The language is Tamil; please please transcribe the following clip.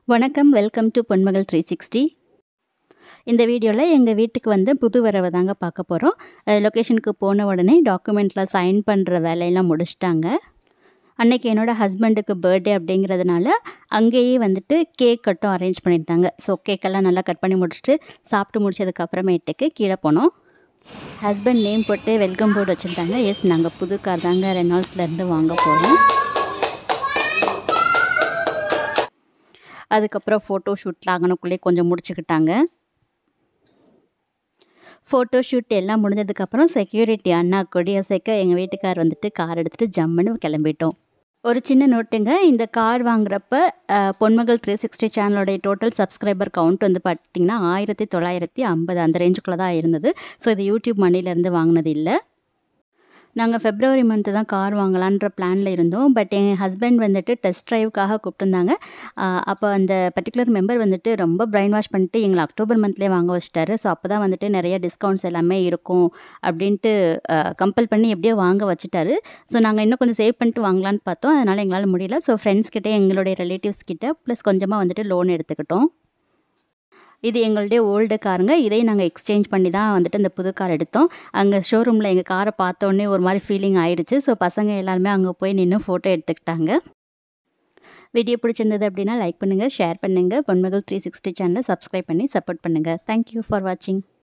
வணக்கம் welcome to Ponmagal three sixty இந்த வீடியோவில் எங்கள் வீட்டுக்கு வந்து புது வரவை தாங்க பார்க்க போகிறோம் லொக்கேஷனுக்கு போன உடனே டாக்குமெண்ட்டில் சைன் பண்ணுற வேலையெல்லாம் முடிச்சிட்டாங்க அன்னைக்கு என்னோடய ஹஸ்பண்டுக்கு பர்த்டே அப்படிங்கிறதுனால அங்கேயே வந்துட்டு கேக் கட்டும் அரேஞ்ச் பண்ணியிருந்தாங்க ஸோ கேக்கெல்லாம் நல்லா கட் பண்ணி முடிச்சுட்டு சாப்பிட்டு முடிச்சதுக்கு அப்புறமேட்டுக்கு கீழே போனோம் ஹஸ்பண்ட் நேம் போட்டு வெல்கம் போர்டு வச்சுருந்தாங்க எஸ் நாங்கள் புது கார் தாங்க ரெனால்ட்ஸ்லேருந்து வாங்க போகிறோம் அதுக்கப்புறம் ஃபோட்டோ ஷூட்லாம் அங்கனக்குள்ளே கொஞ்சம் முடிச்சுக்கிட்டாங்க ஃபோட்டோ ஷூட் எல்லாம் முடிஞ்சதுக்கப்புறம் செக்யூரிட்டி அண்ணா கொடி அசைக்க எங்கள் வீட்டுக்கார் வந்துட்டு கார் எடுத்துகிட்டு ஜம்முன்னு கிளம்பிட்டோம் ஒரு சின்ன நோட்டுங்க இந்த கார் வாங்குறப்ப அஹ், பொன்மகள் த்ரீ சிக்ஸ்டி சேனலோடைய டோட்டல் சப்ஸ்கிரைபர் கவுண்ட் வந்து பார்த்திங்கன்னா ஆயிரத்தி தொள்ளாயிரத்தி ஐம்பது அந்த ரேஞ்சுக்குள்ளே தான் இருந்தது ஸோ இது யூடியூப் மணிலேருந்து வாங்கினது இல்லை நாங்கள் ஃபெப்ரவரி மந்த்து தான் கார் வாங்கலான்ற பிளானில் இருந்தோம் பட் எங்கள் ஹஸ்பண்ட் வந்துட்டு டெஸ்ட் ட்ரைவுக்காக கூப்பிட்டுருந்தாங்க அப்போ அந்த பர்டிகுலர் மெம்பர் வந்துட்டு ரொம்ப பிரைன் வாஷ் பண்ணிட்டு எங்களை அக்டோபர் மந்த்லேயே வாங்க வச்சிட்டாரு ஸோ அப்போ தான் வந்துட்டு நிறைய டிஸ்கவுண்ட்ஸ் எல்லாமே இருக்கும் அப்படின்ட்டு கம்பல் பண்ணி எப்படியோ வாங்க வச்சுட்டாரு ஸோ நாங்கள் இன்னும் கொஞ்சம் சேவ் பண்ணிட்டு வாங்கலான்னு பார்த்தோம் அதனால் எங்களால் முடியல ஸோ ஃப்ரெண்ட்ஸ் கிட்டே எங்களுடைய ரிலேட்டிவ்ஸ் கிட்ட ப்ளஸ் கொஞ்சமாக வந்துட்டு லோன் எடுத்துக்கிட்டோம் இது எங்களுடைய ஓல்டு காருங்க இதையும் நாங்கள் எக்ஸ்சேஞ்ச் பண்ணி தான் வந்துட்டு இந்த புது கார் எடுத்தோம் அங்கே ஷோரூமில் எங்கள் காரை பார்த்தோன்னே ஒரு மாதிரி ஃபீலிங் ஆயிடுச்சு ஸோ பசங்க எல்லாருமே அங்கே போய் நின்று ஃபோட்டோ எடுத்துக்கிட்டாங்க வீடியோ பிடிச்சிருந்தது அப்படின்னா லைக் பண்ணுங்கள் ஷேர் பண்ணுங்கள் பொன்மகள் த்ரீ சிக்ஸ்டி சேனலை சப்ஸ்கிரைப் பண்ணி சப்போர்ட் பண்ணுங்கள் தேங்க்யூ ஃபார் வாட்சிங்